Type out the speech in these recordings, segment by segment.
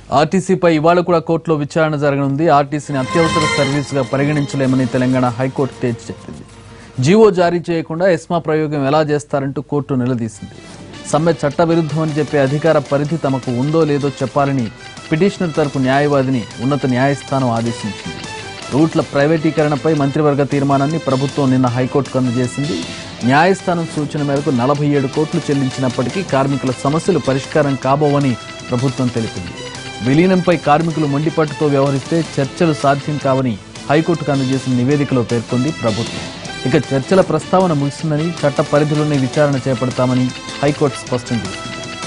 ఆర్టీసీపై ఇవాళ కూడా కోర్టులో విచారణ జరగనుంది ఆర్టీసీని అత్యవసర సర్వీసుగా పరిగణించలేమని తెలంగాణ హైకోర్టు తేల్చి చెప్పింది జీవో జారీ చేయకుండా ఎస్మా ప్రయోగం ఎలా చేస్తారంటూ కోర్టు నిలదీసింది సమ్మె చట్టవిరుద్ధమని చెప్పే అధికార పరిధి తమకు ఉందో లేదో చెప్పాలని పిటిషనర్ తరపు న్యాయవాదిని ఉన్నత న్యాయస్థానం ఆదేశించింది రూట్ల ప్రైవేటీకరణపై మంత్రివర్గ తీర్మానాన్ని ప్రభుత్వం నిన్న హైకోర్టుకు అందజేసింది న్యాయస్థానం సూచన మేరకు నలభై ఏడు కోట్లు చెల్లించినప్పటికీ కార్మికుల సమస్యలు పరిష్కారం కాబోవని ప్రభుత్వం తెలిపింది విలీనంపై కార్మికులు మొండిపట్టుతో వ్యవహరిస్తే చర్చలు సాధ్యం కావని హైకోర్టుకు అందజేసిన నివేదికలో పేర్కొంది ప్రభుత్వం ఇక చర్చల ప్రస్తావన ముగిసిందని చట్ట పరిధిలోనే విచారణ చేపడతామని హైకోర్టు స్పష్టం చేసింది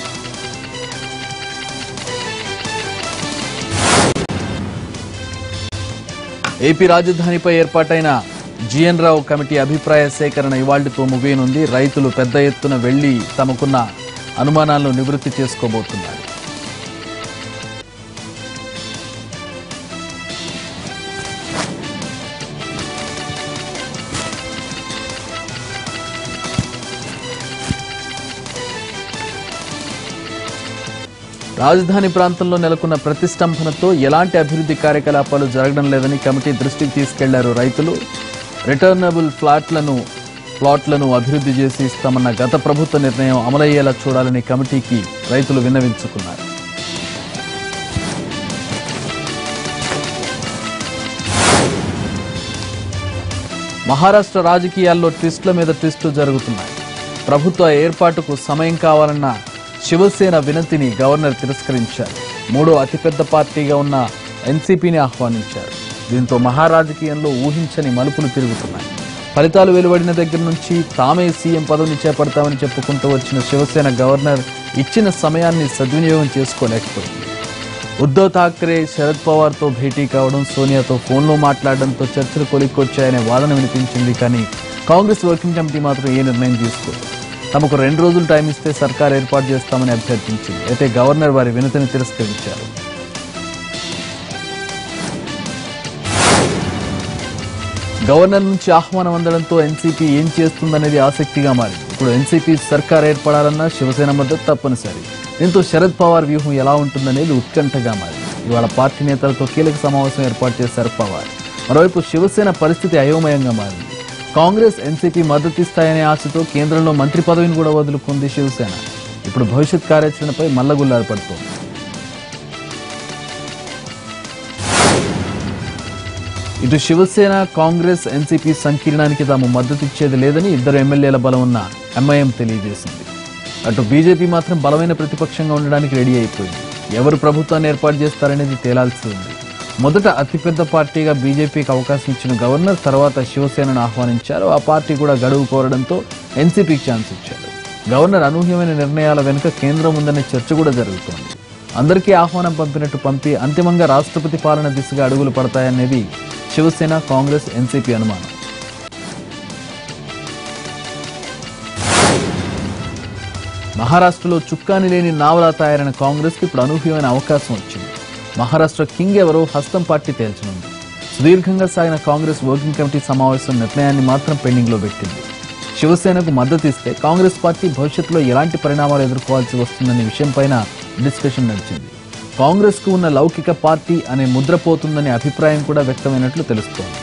ఏపీ రాజధానిపై ఏర్పాటైన జిఎన్ రావు కమిటీ అభిప్రాయ సేకరణ ఇవాళ్టితో ముగియనుంది రైతులు పెద్ద ఎత్తున వెళ్లి తమకున్న అనుమానాలను నివృత్తి చేసుకోబోతున్నారు రాజధాని ప్రాంతంలో నెలకొన్న ప్రతిష్టంభనతో ఎలాంటి అభివృద్ధి కార్యకలాపాలు జరగడం లేదని కమిటీ దృష్టికి తీసుకెళ్లారు రైతులు రిటర్నబుల్ ఫ్లాట్లను ప్లాట్లను అభివృద్ధి చేసి ఇస్తామన్న గత ప్రభుత్వ నిర్ణయం అమలయ్యేలా చూడాలని కమిటీకి రైతులు విన్నవించుకున్నారు మహారాష్ట్ర రాజకీయాల్లో ట్విస్టుల మీద ట్విస్టులు జరుగుతున్నాయి ప్రభుత్వ ఏర్పాటుకు సమయం కావాలన్న శివసేన వినతిని గవర్నర్ తిరస్కరించారు మూడో అతిపెద్ద పార్టీగా ఉన్న ఎన్సీపీని ఆహ్వానించారు దీంతో మహారాజకీయంలో ఊహించని మలుపులు తిరుగుతున్నాయి ఫలితాలు వెలువడిన దగ్గర నుంచి తామే సీఎం పదవిని చేపడతామని చెప్పుకుంటూ వచ్చిన శివసేన గవర్నర్ ఇచ్చిన సమయాన్ని సద్వినియోగం చేసుకోలేకపోయింది ఉద్ధవ్ ఠాక్రే శరద్ పవార్తో భేటీ కావడం సోనియాతో ఫోన్లో మాట్లాడడంతో చర్చలు కొలిక్కొచ్చాయనే వాదన వినిపించింది కానీ కాంగ్రెస్ వర్కింగ్ కమిటీ మాత్రం ఏ నిర్ణయం తీసుకోలేదు తమకు రెండు రోజులు టైం ఇస్తే సర్కార్ ఏర్పాటు చేస్తామని అభ్యర్థించింది అయితే గవర్నర్ వారి వినతిని తిరస్కరించారు గవర్నర్ నుంచి ఆహ్వానం అందడంతో ఎన్సీపీ ఏం చేస్తుందనేది ఆసక్తిగా మారింది ఇప్పుడు ఎన్సీపీ సర్కార్ ఏర్పడాలన్నా శివసేన మద్దతు తప్పనిసరి దీంతో శరద్ పవార్ వ్యూహం ఎలా ఉంటుందనేది ఉత్కంఠగా మారింది ఇవాళ పార్టీ నేతలతో కీలక సమావేశం ఏర్పాటు చేశారు పవార్ మరోవైపు శివసేన పరిస్థితి అయోమయంగా మారింది కాంగ్రెస్ ఎన్సీపీ మద్దతిస్తాయనే ఆశతో కేంద్రంలో మంత్రి పదవిని కూడా వదులుకుంది శివసేన ఇప్పుడు భవిష్యత్ కార్యాచరణపై మల్లగుల్లాలు పడుతోంది ఇటు శివసేన కాంగ్రెస్ ఎన్సీపీ సంకీర్ణానికి తాము మద్దతిచ్చేది లేదని ఇద్దరు ఎమ్మెల్యేల బలం ఉన్న ఎంఐఎం తెలియజేసింది అటు బీజేపీ మాత్రం బలమైన ప్రతిపక్షంగా ఉండడానికి రెడీ అయిపోయింది ఎవరు ప్రభుత్వాన్ని ఏర్పాటు చేస్తారనేది తేలాల్సి ఉంది మొదట అతిపెద్ద పార్టీగా బీజేపీకి అవకాశం ఇచ్చిన గవర్నర్ తర్వాత శివసేనను ఆహ్వానించారు ఆ పార్టీ కూడా గడువు కోరడంతో ఎన్సీపీకి ఛాన్స్ ఇచ్చారు గవర్నర్ అనూహ్యమైన నిర్ణయాల వెనుక కేంద్రం ఉందనే చర్చ కూడా జరుగుతోంది అందరికీ ఆహ్వానం పంపినట్టు పంపి అంతిమంగా రాష్ట్రపతి పాలన దిశగా అడుగులు పడతాయనేది శివసేన కాంగ్రెస్ ఎన్సీపీ అనుమానం మహారాష్ట్రలో చుక్కాని లేని నావలా తయారైన కాంగ్రెస్కి ఇప్పుడు అనూహ్యమైన అవకాశం వచ్చింది మహారాష్ట్ర కింగ్ ఎవరో హస్తం పార్టీ తేల్చనుంది సుదీర్ఘంగా సాగిన కాంగ్రెస్ వర్కింగ్ కమిటీ సమావేశం నిర్ణయాన్ని మాత్రం పెండింగ్లో పెట్టింది శివసేనకు మద్దతు ఇస్తే కాంగ్రెస్ పార్టీ భవిష్యత్తులో ఎలాంటి పరిణామాలు ఎదుర్కోవాల్సి వస్తుందనే విషయంపైన డిస్కషన్ నడిచింది కాంగ్రెస్ కు ఉన్న లౌకిక పార్టీ అనే ముద్ర పోతుందనే అభిప్రాయం కూడా వ్యక్తమైనట్లు తెలుస్తోంది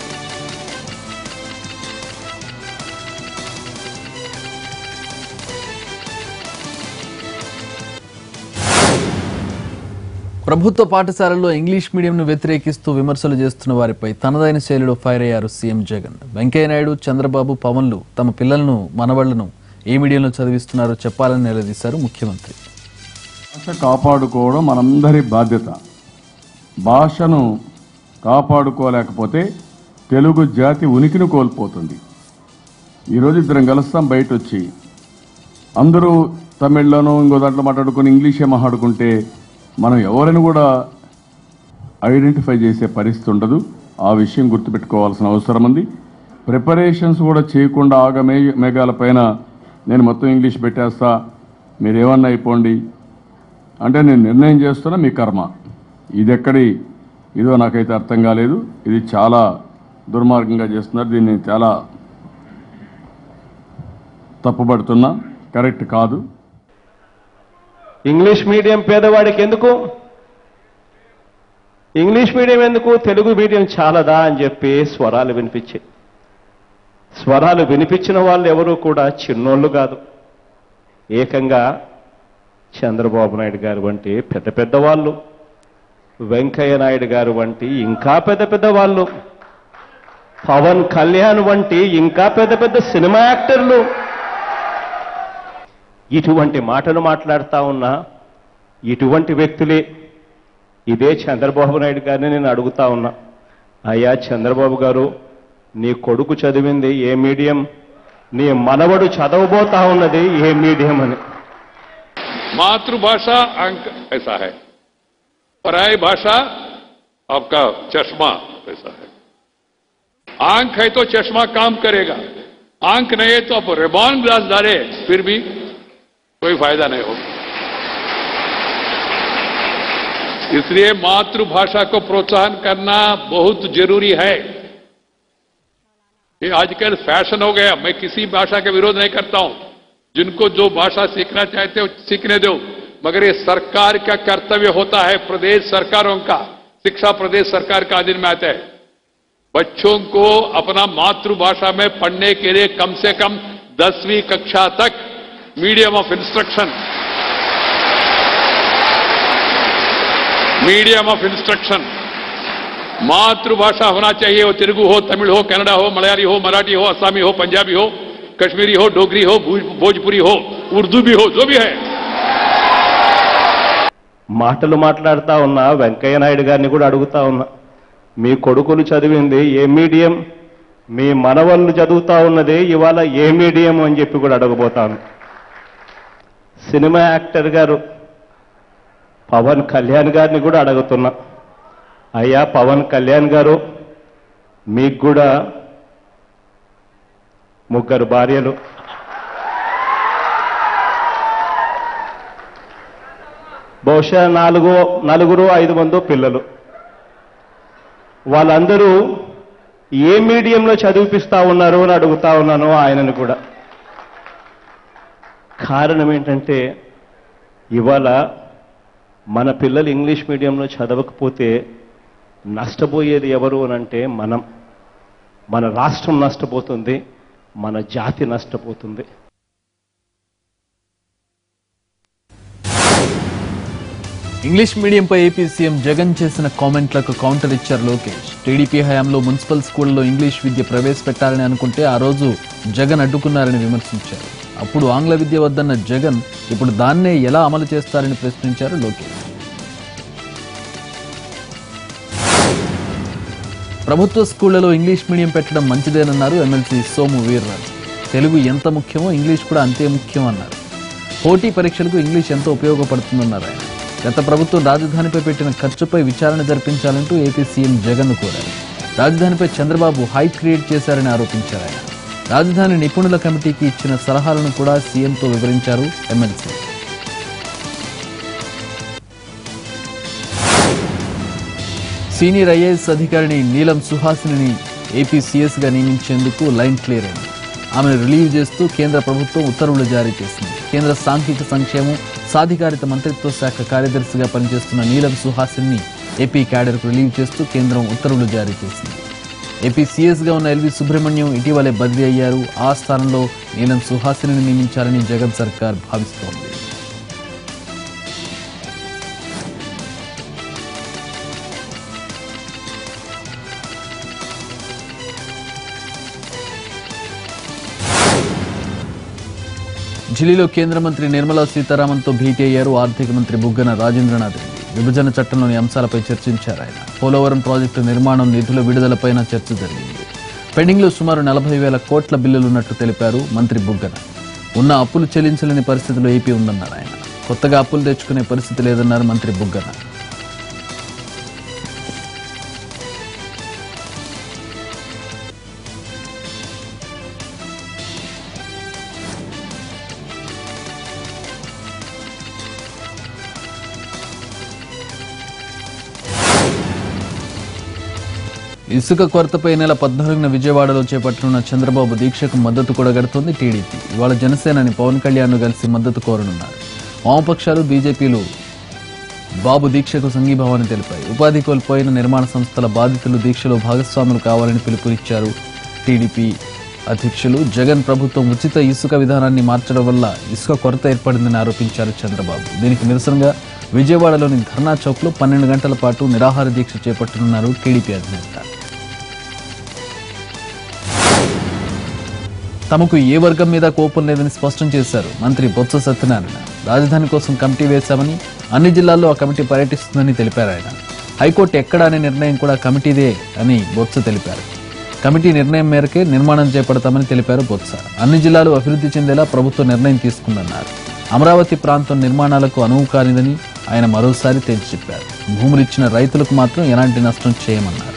ప్రభుత్వ పాఠశాలల్లో ఇంగ్లీష్ మీడియంను వ్యతిరేకిస్తూ విమర్శలు చేస్తున్న వారిపై తనదైన శైలిలో ఫైర్ అయ్యారు సీఎం జగన్ వెంకయ్యనాయుడు చంద్రబాబు పవన్లు తమ పిల్లలను మనవళ్లను ఏ మీడియంలో చదివిస్తున్నారో చెప్పాలని నిలదీశారు ముఖ్యమంత్రి భాష కాపాడుకోవడం మనందరి బాధ్యత భాషను కాపాడుకోలేకపోతే తెలుగు జాతి ఉనికిని కోల్పోతుంది ఈరోజు ఇద్దరం కలుస్తాం బయట వచ్చి అందరూ తమిళ్లోనూ ఇంకో దాంట్లో మాట్లాడుకుని ఇంగ్లీషే మాట్లాడుకుంటే మనం ఎవరిని కూడా ఐడెంటిఫై చేసే పరిస్థితి ఉండదు ఆ విషయం గుర్తుపెట్టుకోవాల్సిన అవసరం ఉంది ప్రిపరేషన్స్ కూడా చేయకుండా ఆగ మే మేఘాల పైన నేను మొత్తం ఇంగ్లీష్ పెట్టేస్తా మీరేమన్నా అయిపోండి అంటే నేను నిర్ణయం చేస్తున్నా మీ కర్మ ఇది ఎక్కడి ఇదో నాకైతే అర్థం కాలేదు ఇది చాలా దుర్మార్గంగా చేస్తున్నారు దీన్ని నేను చాలా తప్పుపడుతున్నా కరెక్ట్ కాదు ఇంగ్లీష్ మీడియం పేదవాడికి ఎందుకు ఇంగ్లీష్ మీడియం ఎందుకు తెలుగు మీడియం చాలదా అని చెప్పి స్వరాలు వినిపించాయి స్వరాలు వినిపించిన వాళ్ళు ఎవరు కూడా చిన్నోళ్ళు కాదు ఏకంగా చంద్రబాబు నాయుడు గారు వంటి పెద్ద పెద్ద వాళ్ళు వెంకయ్య నాయుడు గారు వంటి ఇంకా పెద్ద పెద్ద వాళ్ళు పవన్ కళ్యాణ్ వంటి ఇంకా పెద్ద పెద్ద సినిమా యాక్టర్లు ఇటువంటి మాటలు మాట్లాడుతా ఉన్నా ఇటువంటి వ్యక్తులే ఇదే చంద్రబాబు నాయుడు గారిని నేను అడుగుతా ఉన్నా అయ్యా చంద్రబాబు గారు నీ కొడుకు చదివింది ఏ మీడియం నీ మనవడు చదవబోతా ఉన్నది ఏ మీడియం అని मातृभाषा अंक ऐसा है पराई भाषा आपका चश्मा ऐसा है आंख है तो चश्मा काम करेगा आंख नहीं है तो आप रिबॉन ग्लास डाले फिर भी कोई फायदा नहीं होगा इसलिए मातृभाषा को प्रोत्साहन करना बहुत जरूरी है ये आजकल फैशन हो गया मैं किसी भाषा का विरोध नहीं करता हूं जिनको जो भाषा सीखना चाहते हो सीखने दो मगर ये सरकार का कर्तव्य होता है प्रदेश सरकारों का शिक्षा प्रदेश सरकार का अधीन में आता है बच्चों को अपना मातृभाषा में पढ़ने के लिए कम से कम दसवीं कक्षा तक medium of instruction medium of instruction मातृभाषा होना चाहिए वो तेलुगु हो तमिल हो कन्नड़ा हो मलयाली हो मराठी हो असमी हो पंजाबी हो कश्मीरी हो डोगरी हो भोज- भोजपुरी हो उर्दू भी हो जो भी है మాటలు మాట్లాడుతా ఉన్నా వెంకయ్య నాయుడు గారిని కూడా అడుగుతా ఉన్నా మీ కొడుకులు చదివింది ఏ మీడియం మీ మనవళ్ళు చదువుతా ఉన్నది ఇవాళ ఏ మీడియం అని చెప్పి కూడా అడగబోతాను సినిమా యాక్టర్ గారు పవన్ కళ్యాణ్ గారిని కూడా అడుగుతున్నా అయ్యా పవన్ కళ్యాణ్ గారు మీకు కూడా ముగ్గురు భార్యలు బహుశా నాలుగు నలుగురు ఐదు మందో పిల్లలు వాళ్ళందరూ ఏ మీడియంలో చదివిపిస్తా ఉన్నారు అని అడుగుతా ఉన్నాను ఆయనను కూడా కారణం ఏంటంటే ఇవాళ మన పిల్లలు ఇంగ్లీష్ మీడియంలో చదవకపోతే నష్టపోయేది ఎవరు అని అంటే మనం మన రాష్ట్రం నష్టపోతుంది మన జాతి నష్టపోతుంది ఇంగ్లీష్ మీడియంపై ఏపీ సీఎం జగన్ చేసిన కామెంట్లకు కౌంటర్ ఇచ్చారు లోకేష్ టీడీపీ హయాంలో మున్సిపల్ స్కూళ్లలో ఇంగ్లీష్ విద్య ప్రవేశపెట్టాలని అనుకుంటే ఆ రోజు జగన్ అడ్డుకున్నారని విమర్శించారు అప్పుడు ఆంగ్ల విద్య వద్దన్న జగన్ ఇప్పుడు దాన్నే ఎలా అమలు చేస్తారని ప్రశ్నించారు లోకేష్ ప్రభుత్వ స్కూళ్లలో ఇంగ్లీష్ మీడియం పెట్టడం మంచిదేనన్నారు ఎమ్మెల్సీ సోము వీర్రాజు తెలుగు ఎంత ముఖ్యమో ఇంగ్లీష్ కూడా అంతే ముఖ్యం అన్నారు పోటీ పరీక్షలకు ఇంగ్లీష్ ఎంతో ఉపయోగపడుతుందన్నారు ఆయన గత ప్రభుత్వం రాజధానిపై పెట్టిన ఖర్చుపై విచారణ జరిపించాలంటూ ఏపీ సీఎం జగన్ కోరారు రాజధానిపై చంద్రబాబు హై క్రియేట్ చేశారని ఆరోపించారు ఆయన రాజధాని నిపుణుల కమిటీకి ఇచ్చిన సలహాలను కూడా సీఎంతో వివరించారు ఎమ్మెల్సీ సీనియర్ ఐఏఎస్ అధికారిని నీలం సుహాసిని ఏపీ సీఎస్గా నియమించేందుకు లైన్ క్లియర్ అయింది ఆమెను రిలీవ్ చేస్తూ కేంద్ర ప్రభుత్వం ఉత్తర్వులు జారీ చేసింది కేంద్ర సాంఘిక సంక్షేమం సాధికారిత మంత్రిత్వ శాఖ కార్యదర్శిగా పనిచేస్తున్న నీలం సుహాసిని ఏపీ క్యాడర్కు రిలీవ్ చేస్తూ కేంద్రం ఉత్తర్వులు జారీ చేసింది ఏపీ సీఎస్గా ఉన్న ఎల్వి సుబ్రహ్మణ్యం ఇటీవలే బదిలీ అయ్యారు ఆ స్థానంలో నీలం సుహాసిని నియమించాలని జగన్ సర్కార్ భావిస్తోంది ఢిల్లీలో కేంద్ర మంత్రి నిర్మలా సీతారామన్తో భేటీ అయ్యారు ఆర్థిక మంత్రి బుగ్గన రాజేంద్రనాథ్ రెడ్డి విభజన చట్టంలోని అంశాలపై చర్చించారు ఆయన పోలవరం ప్రాజెక్టు నిర్మాణం నిధుల విడుదలపైన చర్చ జరిగింది పెండింగ్లో సుమారు నలభై వేల కోట్ల బిల్లులున్నట్టు తెలిపారు మంత్రి బుగ్గన ఉన్న అప్పులు చెల్లించలేని పరిస్థితిలో ఏపీ ఉందన్నారు ఆయన కొత్తగా అప్పులు తెచ్చుకునే పరిస్థితి లేదన్నారు మంత్రి బుగ్గన ఇసుక కొరతపై ఈ నెల పద్నాలుగున విజయవాడలో చేపట్టనున్న చంద్రబాబు దీక్షకు మద్దతు కూడగడుతోంది టీడీపీ ఇవాళ జనసేనని పవన్ కళ్యాణ్ కలిసి మద్దతు కోరనున్నారు వామపక్షాలు బీజేపీలు బాబు దీక్షకు సంఘీభావాన్ని తెలిపాయి ఉపాధి కోల్పోయిన నిర్మాణ సంస్థల బాధితులు దీక్షలో భాగస్వాములు కావాలని పిలుపునిచ్చారు టీడీపీ అధ్యక్షులు జగన్ ప్రభుత్వం ఉచిత ఇసుక విధానాన్ని మార్చడం వల్ల ఇసుక కొరత ఏర్పడిందని ఆరోపించారు చంద్రబాబు దీనికి నిరసనగా విజయవాడలోని ధర్నా చౌక్లో పన్నెండు గంటల పాటు నిరాహార దీక్ష చేపట్టనున్నారు టీడీపీ అధినేత తమకు ఏ వర్గం మీద కోపం లేదని స్పష్టం చేశారు మంత్రి బొత్స సత్యనారాయణ రాజధాని కోసం కమిటీ వేశామని అన్ని జిల్లాల్లో ఆ కమిటీ పర్యటిస్తుందని తెలిపారు ఆయన హైకోర్టు ఎక్కడ అనే నిర్ణయం కూడా కమిటీదే అని బొత్స తెలిపారు కమిటీ నిర్ణయం మేరకే నిర్మాణం చేపడతామని తెలిపారు బొత్స అన్ని జిల్లాలు అభివృద్ధి చెందేలా ప్రభుత్వం నిర్ణయం తీసుకుందన్నారు అమరావతి ప్రాంతం నిర్మాణాలకు అనువు కానిదని ఆయన మరోసారి తేల్చి చెప్పారు భూములు ఇచ్చిన రైతులకు మాత్రం ఎలాంటి నష్టం చేయమన్నారు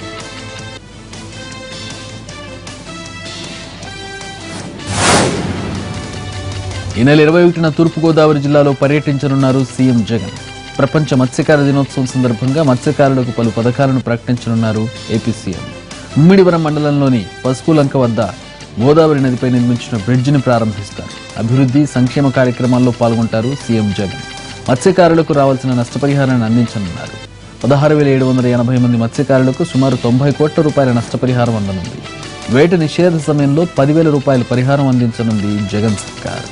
ఈ నెల ఇరవై ఒకటిన తూర్పుగోదావరి జిల్లాలో పర్యటించనున్నారు సీఎం జగన్ ప్రపంచ మత్స్యకార దినోత్సవం సందర్భంగా మత్స్యకారులకు పలు పథకాలను ప్రకటించనున్నారు ఏపీ సీఎం ముమ్మిడివరం మండలంలోని పసుపులంక వద్ద గోదావరి నదిపై నిర్మించిన బ్రిడ్జిని ప్రారంభిస్తారు అభివృద్ధి సంక్షేమ కార్యక్రమాల్లో పాల్గొంటారు సీఎం జగన్ మత్స్యకారులకు రావాల్సిన నష్టపరిహారాన్ని అందించనున్నారు పదహారు వేల ఏడు వందల ఎనభై మంది మత్స్యకారులకు సుమారు తొంభై కోట్ల రూపాయల నష్టపరిహారం అందనుంది వేట నిషేధ సమయంలో పదివేల రూపాయల పరిహారం అందించనుంది జగన్ సర్కార్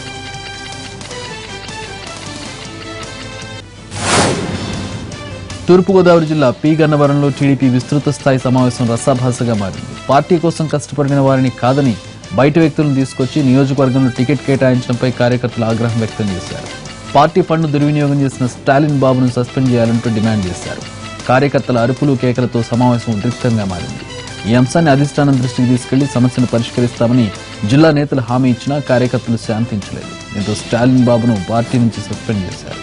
తూర్పుగోదావరి జిల్లా పి గన్నవరంలో టీడీపీ విస్తృత స్థాయి సమావేశం రసాభాసగా మారింది పార్టీ కోసం కష్టపడిన వారిని కాదని బయట వ్యక్తులను తీసుకొచ్చి నియోజకవర్గంలో టికెట్ కేటాయించడంపై కార్యకర్తలు ఆగ్రహం వ్యక్తం చేశారు పార్టీ ఫండ్ను దుర్వినియోగం చేసిన స్టాలిన్ బాబును సస్పెండ్ చేయాలంటూ డిమాండ్ చేశారు కార్యకర్తల అరుపులు కేకలతో సమావేశం ఉద్రిక్తంగా మారింది ఈ అంశాన్ని అధిష్టానం దృష్టికి తీసుకెళ్లి సమస్యను పరిష్కరిస్తామని జిల్లా నేతలు హామీ ఇచ్చినా కార్యకర్తలు శాంతించలేదు దీంతో స్టాలిన్ బాబును పార్టీ నుంచి సస్పెండ్ చేశారు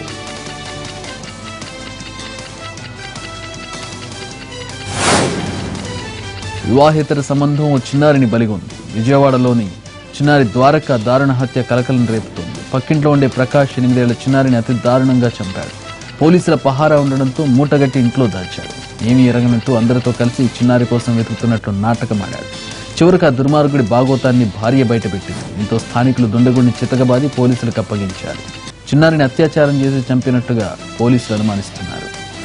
వివాహేతర సంబంధం ఓ చిన్నారిని బలిగొంది విజయవాడలోని చిన్నారి ద్వారక దారుణ హత్య కలకలం రేపుతోంది పక్కింట్లో ఉండే ప్రకాష్ ఎనిమిదేళ్ల చిన్నారిని అతి దారుణంగా చంపాడు పోలీసుల పహారా ఉండడంతో మూటగట్టి ఇంట్లో దాచాడు ఏమీ ఎరగనట్టు అందరితో కలిసి చిన్నారి కోసం వెతుకుతున్నట్లు నాటకమాడాడు చివరికి ఆ దుర్మార్గుడి బాగోతాన్ని భార్య బయటపెట్టింది దీంతో స్థానికులు దుండగుడిని చితకబాది పోలీసులకు అప్పగించారు చిన్నారిని అత్యాచారం చేసి చంపినట్టుగా పోలీసులు అనుమానిస్తున్నారు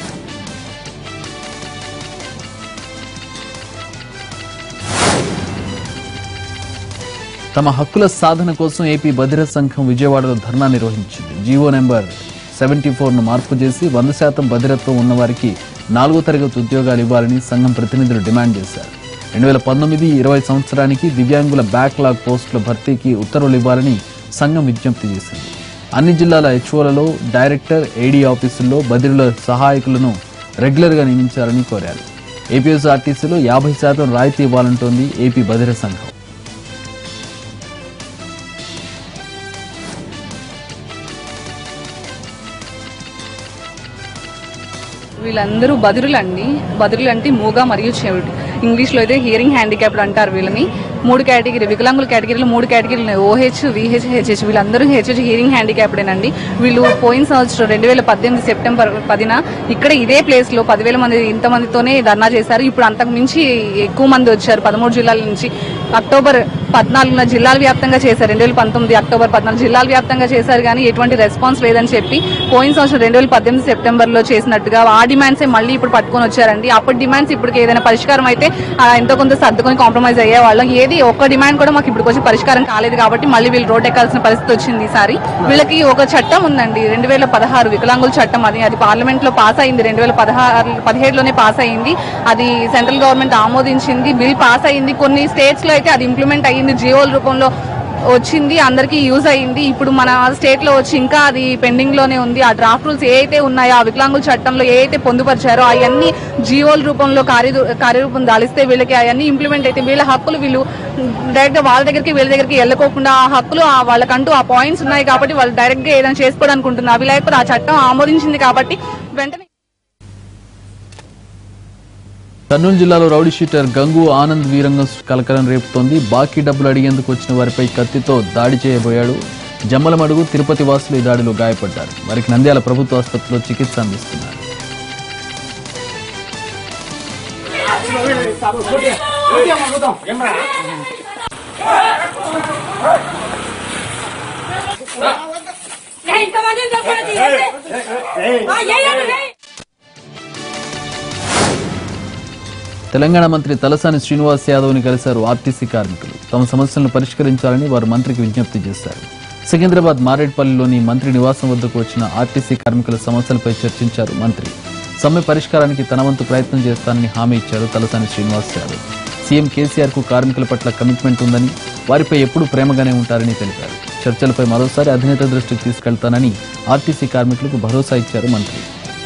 తమ హక్కుల సాధన కోసం ఏపీ బధిర సంఘం విజయవాడలో ధర్నా నిర్వహించింది జీవో నెంబర్ సెవెంటీ ను మార్పు చేసి వంద శాతం బధిరత్వం ఉన్నవారికి నాలుగో తరగతి ఉద్యోగాలు ఇవ్వాలని సంఘం ప్రతినిధులు డిమాండ్ చేశారు రెండు వేల పంతొమ్మిది ఇరవై సంవత్సరానికి దివ్యాంగుల బ్యాక్లాగ్ పోస్టుల భర్తీకి ఉత్తర్వులు ఇవ్వాలని సంఘం విజ్ఞప్తి చేసింది అన్ని జిల్లాల హెచ్ఓలలో డైరెక్టర్ ఏడీ ఆఫీసుల్లో బదిరుల సహాయకులను రెగ్యులర్గా నియమించాలని కోరారు ఏపీఎస్ఆర్టీసీలో యాభై శాతం రాయితీ ఇవ్వాలంటోంది ఏపీ బధిర సంఘం వీళ్ళందరూ బదురులండి బదురులు అంటే మూగ మరియు చెవిటి ఇంగ్లీష్లో అయితే హియరింగ్ హ్యాండిక్యాప్డ్ అంటారు వీళ్ళని మూడు కేటగిరీ వికలాంగుల కేటగిరీలో మూడు కేటగిరీలు ఓహెచ్ విహెచ్ హెచ్హెచ్ వీళ్ళందరూ హెచ్హెచ్ హియరింగ్ హ్యాండిక్యాప్డేనండి వీళ్ళు పోయిన సంవత్సరం రెండు వేల పద్దెనిమిది సెప్టెంబర్ పదిన ఇక్కడ ఇదే ప్లేస్ లో పదివేల మంది ఇంతమందితోనే ధర్నా చేశారు ఇప్పుడు అంతకు మించి ఎక్కువ మంది వచ్చారు పదమూడు జిల్లాల నుంచి అక్టోబర్ పద్నాలుగున జిల్లాల వ్యాప్తంగా చేశారు రెండు వేల పంతొమ్మిది అక్టోబర్ పద్నాలుగు జిల్లాల వ్యాప్తంగా చేశారు కానీ ఎటువంటి రెస్పాన్స్ లేదని చెప్పి పోయిన సంవత్సరం రెండు వేల పద్దెనిమిది సెప్టెంబర్ లో చేసినట్టుగా ఆ డిమాండ్స్ మళ్ళీ ఇప్పుడు పట్టుకొని వచ్చారండి అప్పటి డిమాండ్స్ ఇప్పటికి ఏదైనా పరిష్కారం అయితే ఆ, ఎంతో కొంత సర్దుకొని కాంప్రమైజ్ అయ్యే వాళ్ళం ఏది ఒక్క డిమాండ్ కూడా మాకు ఇప్పుడు వచ్చి పరిష్కారం కాలేదు కాబట్టి మళ్ళీ వీళ్ళు రోడ్ ఎక్కాల్సిన పరిస్థితి వచ్చింది ఈసారి వీళ్ళకి ఒక చట్టం ఉందండి రెండు వేల పదహారు వికలాంగుల చట్టం అది అది పార్లమెంట్ లో పాస్ అయింది రెండు వేల పదహారు పదిహేడులోనే పాస్ అయింది అది సెంట్రల్ గవర్నమెంట్ ఆమోదించింది బిల్ పాస్ అయింది కొన్ని స్టేట్స్ లో అయితే అది ఇంప్లిమెంట్ అయ్యింది జియోల రూపంలో వచ్చింది అందరికీ యూజ్ అయ్యింది ఇప్పుడు మన స్టేట్ లో వచ్చి ఇంకా అది పెండింగ్ లోనే ఉంది ఆ డ్రాఫ్ట్ రూల్స్ ఏ అయితే ఉన్నాయో ఆ వికలాంగుల చట్టంలో ఏ అయితే పొందుపరిచారో అవన్నీ జియోల రూపంలో కార్య కార్యరూపం దాలిస్తే వీళ్ళకి అవన్నీ ఇంప్లిమెంట్ అయితే వీళ్ళ హక్కులు వీళ్ళు డైరెక్ట్ గా వాళ్ళ దగ్గరికి వీళ్ళ దగ్గరికి వెళ్ళకోకుండా ఆ హక్కులు ఆ వాళ్ళకంటూ ఆ పాయింట్స్ ఉన్నాయి కాబట్టి వాళ్ళు డైరెక్ట్ గా ఏదైనా చేసుకోవడానుకుంటున్నారు అవి లేకపోతే ఆ చట్టం ఆమోదించింది కాబట్టి వెంటనే కర్నూలు జిల్లాలో రౌడీ షీటర్ గంగు ఆనంద్ వీరంగం కలకలం రేపుతోంది బాకీ డబ్బులు అడిగేందుకు వచ్చిన వారిపై కత్తితో దాడి చేయబోయాడు జమ్మలమడుగు తిరుపతి వాసులు ఈ దాడిలో గాయపడ్డారు వారికి నంద్యాల ప్రభుత్వ ఆసుపత్రిలో చికిత్స అందిస్తున్నారు Hey, come ఎంతమందిని తక్కువ తీయండి ఆ, వేయండి, వేయండి. తెలంగాణ మంత్రి తలసాని శ్రీనివాస్ యాదవ్ని కలిశారు ఆర్టీసీ కార్మికులు తమ సమస్యలను పరిష్కరించాలని వారు మంత్రికి విజ్ఞప్తి చేశారు సికింద్రాబాద్ మారేడ్పల్లిలోని మంత్రి నివాసం వద్దకు వచ్చిన ఆర్టీసీ కార్మికుల సమస్యలపై చర్చించారు మంత్రి సమ్మె పరిష్కారానికి తన వంతు ప్రయత్నం చేస్తానని హామీ ఇచ్చారు తలసాని శ్రీనివాస్ యాదవ్ సీఎం కేసీఆర్ కు కార్మికుల పట్ల కమిట్మెంట్ ఉందని వారిపై ఎప్పుడూ ప్రేమగానే ఉంటారని తెలిపారు చర్చలపై మరోసారి అధినేత దృష్టికి తీసుకెళ్తానని ఆర్టీసీ కార్మికులకు భరోసా ఇచ్చారు మంత్రి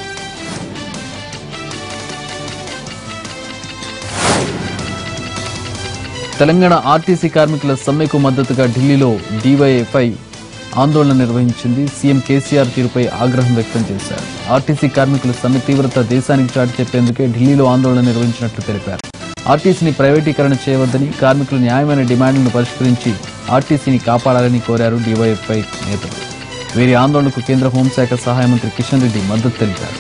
తెలంగాణ ఆర్టీసీ కార్మికుల సమ్మెకు మద్దతుగా ఢిల్లీలో డీవైఎఫ్ఐ ఆందోళన నిర్వహించింది సీఎం కేసీఆర్ తీరుపై ఆగ్రహం వ్యక్తం చేశారు ఆర్టీసీ కార్మికుల సమ్మె తీవ్రత దేశానికి చాటి చెప్పేందుకే ఢిల్లీలో ఆందోళన నిర్వహించినట్లు తెలిపారు ఆర్టీసీని ప్రైవేటీకరణ చేయవద్దని కార్మికుల న్యాయమైన డిమాండ్లను పరిష్కరించి ఆర్టీసీని కాపాడాలని కోరారు డీవైఎఫ్ఐ నేతలు వీరి ఆందోళనకు కేంద్ర హోంశాఖ సహాయ మంత్రి కిషన్ రెడ్డి మద్దతు తెలిపారు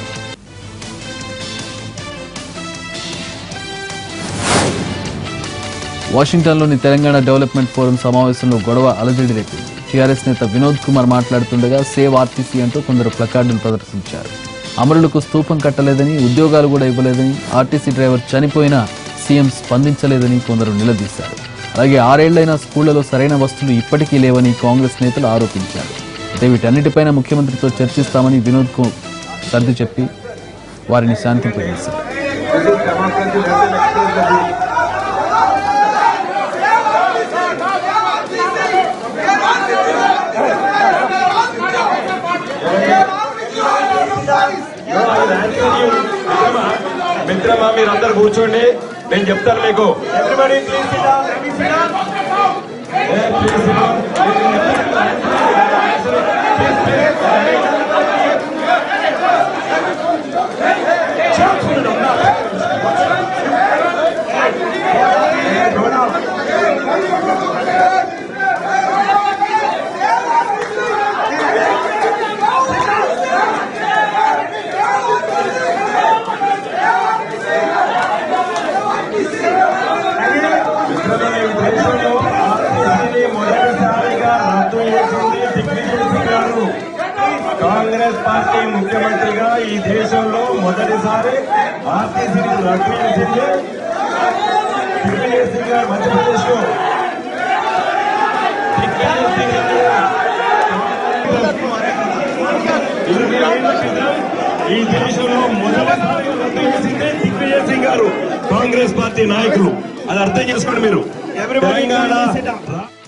వాషింగ్టన్లోని తెలంగాణ డెవలప్మెంట్ ఫోరం సమావేశంలో గొడవ అలజడి రేపింది టీఆర్ఎస్ నేత వినోద్ కుమార్ మాట్లాడుతుండగా సేవ్ ఆర్టీసీ అంటూ కొందరు ప్లకార్డులు ప్రదర్శించారు అమరులకు స్తూపం కట్టలేదని ఉద్యోగాలు కూడా ఇవ్వలేదని ఆర్టీసీ డ్రైవర్ చనిపోయినా సీఎం స్పందించలేదని కొందరు నిలదీశారు అలాగే ఆరేళ్లైనా స్కూళ్లలో సరైన వస్తువులు ఇప్పటికీ లేవని కాంగ్రెస్ నేతలు ఆరోపించారు అయితే వీటన్నిటిపైన ముఖ్యమంత్రితో చర్చిస్తామని వినోద్ కు సర్ది చెప్పి వారిని శాంతింపజేశారు మిత్రమా మీరందరు కూర్చోండి నేను చెప్తాను మీకు ఎవ్రీబడి దేశంలో ఆర్టీసీని మొదటిసారిగా రద్దు చేసింది దిగ్విజయ్ గారు కాంగ్రెస్ పార్టీ ముఖ్యమంత్రిగా ఈ దేశంలో మొదటిసారి ఆర్టీసీని రద్దు చేసింది దిగ్విజయ్ సింగ్ గారు మధ్యప్రదేశ్ లో దిగ్విజయ్ సింగ్ గారు ఇరవై ఏళ్ల క్రితం ఈ దేశంలో మొదటిసారిగా రద్దు చేసిందే దిగ్విజయ్ సింగ్ గారు కాంగ్రెస్ పార్టీ నాయకులు అది అర్థం చేసుకోండి మీరు తెలంగాణ